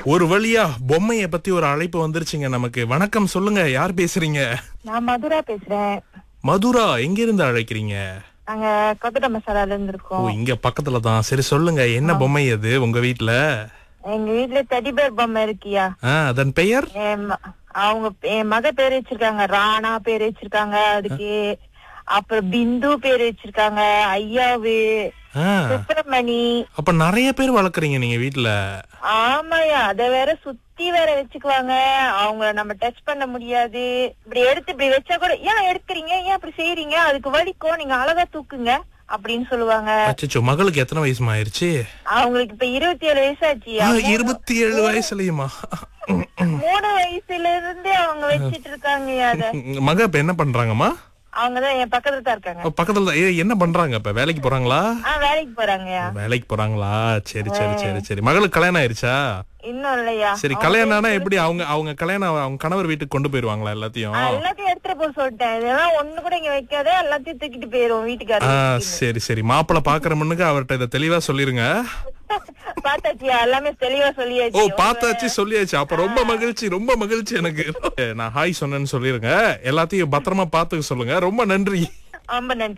ஒரு வழியா பொம்மைய பத்தி ஒரு அழைப்பு வந்துருச்சுங்க நமக்கு வணக்கம் சொல்லுங்க யார் பேசுறீங்க நான் மதுரா பேசுறேன் மதுரா எங்க இருந்து அழைக்கிறீங்க நாங்க கொத்தட மசாலால இருந்து ஓ இருக்கோம் இங்க பக்கத்துல தான் சரி சொல்லுங்க என்ன பொம்மை அது உங்க வீட்ல எங்க வீட்ல தடிபேர் பொம்மை இருக்கியா ஆ, அதன் பெயர் என் ம- அவங்க என் மக பேர் வச்சிருக்காங்க ராணா பேர் வச்சிருக்காங்க அதுக்கு அப்புறம் பிந்து பேர் வச்சிருக்காங்க ஐயாவு ஆ, சுப்பிரமணி அப்ப நிறைய பேர் வளர்க்குறீங்க நீங்க வீட்ல ஆமாயா அத வேற சுத்தி வேற வச்சுக்குவாங்க அவங்க நம்ம டச் பண்ண முடியாது இப்படி எடுத்து இப்படி வச்சா கூட ஏன் எடுக்கிறீங்க ஏன் அப்படி செய்யறீங்க அதுக்கு வலிக்கும் நீங்க அழகா தூக்குங்க அப்படின்னு சொல்லுவாங்க அச்சச்சோ மகளுக்கு எத்தனை வயசுமா ஆயிருச்சு அவங்களுக்கு இப்ப இருபத்தி ஏழு வயசாச்சு ஆ, இருபத்தி ஏழு வயசுலயுமா மூணு வயசுல இருந்தே அவங்க வச்சிட்டு இருக்காங்க அத மக இப்ப என்ன பண்றாங்கம்மா அவங்கதான் என் பக்கத்துல தான் இருக்காங்க ஓ, பக்கத்துல தான். ஏ, என்ன பண்றாங்க இப்ப வேலைக்கு போறாங்களா ஆஹ் வேலைக்கு போறாங்கயா வேலைக்கு போறாங்களா சரி சரி சரி சரி மகளுக்கு கல்யாணம் ஆயிருச்சா இன்னும் இல்லையா சரி கல்யாணம் ஆனா எப்படி அவங்க அவங்க கல்யாணம் அவங்க கணவர் வீட்டுக்கு கொண்டு போயிருவாங்களா எல்லாத்தையும் ஆஹ் எல்லாத்தையும் எடுத்துட்டு போக சொல்லிட்டேன் இதெல்லாம் ஒண்ணு கூட இங்க வைக்காத எல்லாத்தையும் தூக்கிட்டு போயிரும் ஆ வீட்டுக்காரர் சரி சரி மாப்பிள்ளை பாக்குற முன்னுக்கு அவர்ட்ட இதை தெளிவா சொல்லிருங்க பார்த்தாச்சியா எல்லாமே தெளிவா ஓ சொல்லியாச்சு பார்த்தாச்சு சொல்லியாச்சு அப்ப ரொம்ப மகிழ்ச்சி ரொம்ப மகிழ்ச்சி எனக்கு நான் ஹாய் சொன்னேன்னு சொல்லிருங்க எல்லாத்தையும் பத்திரமா பாத்துக்க சொல்லுங்க ரொம்ப நன்றி ரொம்ப நன்றி